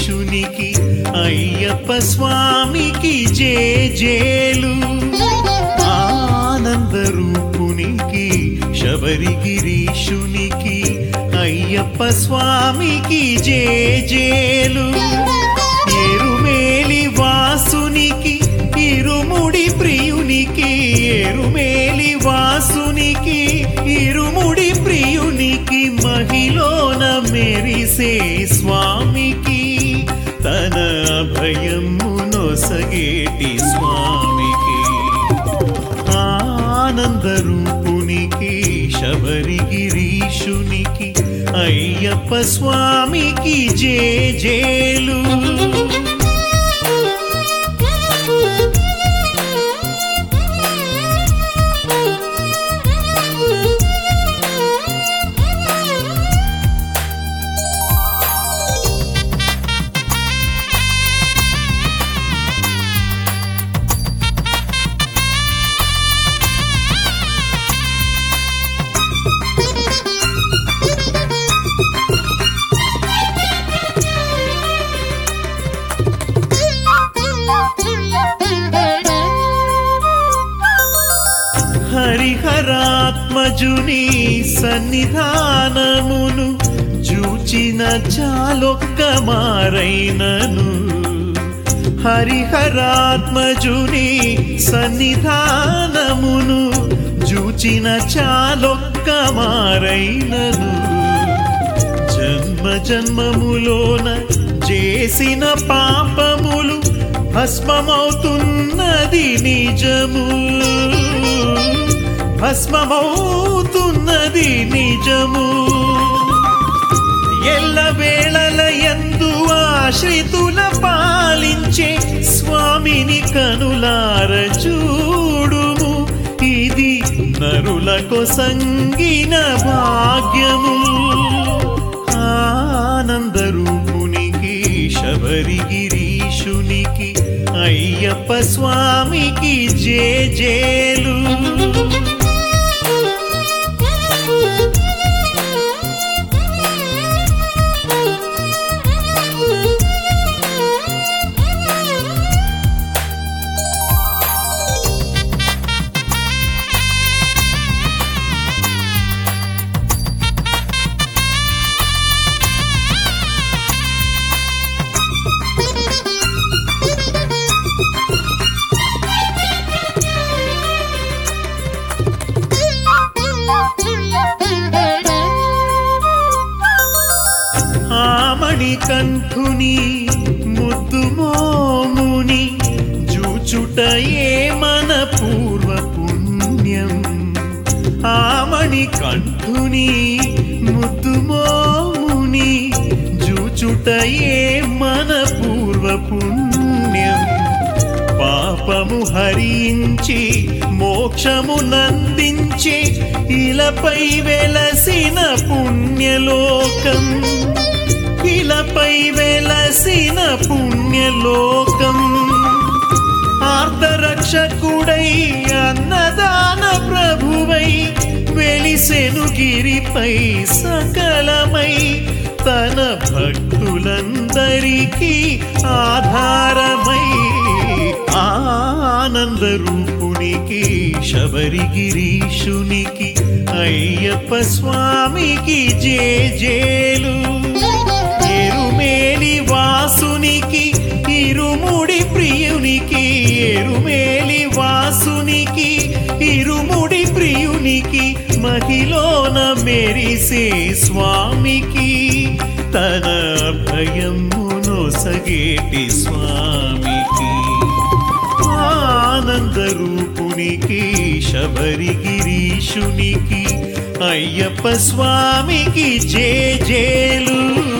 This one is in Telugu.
శబరిగిరీశునికి అయ్యప్ప స్వామికి జే జేలు ఆనంద రూపునికి శబరిగిరీశునికి అయ్యప్ప స్వామికి జే జేలు ఎరుమేలి వాసునికి ఇరుముడి ప్రియునికి ఎరుమేలి వాసునికి ఇరుముడి ప్రియునికి మహిళన మెరిసే స్వామికి తన అభయము నొసగేటి స్వామికి ఆనంద రూపునికి శబరిగిరీశునికి అయ్యప్ప స్వామికి జే జేలు హరిహరాత్మజుని సన్నిధానమును చూచిన చాలొక్క మారైనను హరిహరాత్మజుని సన్నిధానమును చూచిన చాలొక్క మారైనను జన్మ జన్మములోన చేసిన పాపములు భస్మమవుతున్నది నిజము భస్మమవుతున్నది నిజము ఎల్ల వేళల ఎందు ఆశ్రితుల పాలించే స్వామిని కనులార చూడుము ఇది నరులకు సంగిన భాగ్యము ఆనంద రూపునికి శబరిగిరీశునికి అయ్యప్ప స్వామికి జే జేలు ఆమణి కంఠుని ముద్దు మోముని జూచుటయే మన పూర్వ పుణ్యం ఆమణి కంఠుని ముద్దు మోముని జూచుటయే మన పూర్వ పుణ్యం పాపము హరించి మోక్షము నందించి ఇలపై వెలసిన పుణ్యలోకం ఇలపై వెలసిన పుణ్యలోకం ఆర్ధరక్షకుడై అన్నదాన ప్రభువై వెలిసెను గిరిపై సకలమై తన భక్తులందరికీ ఆధారమై ఆనంద రూపునికి శబరిగిరీశునికి అయ్యప్ప స్వామికి జే జేలు ఎరుమేలి వాసునికి ఇరుముడి ప్రియునికి ఎరుమేలి వాసునికి ఇరుముడి ప్రియునికి మహిళన మెరిసే స్వామికి తన భయమును సగేటి స్వామికి ఆనంద రూపునికి శబరిగిరీశునికి అయ్యప్ప స్వామికి జే జేలు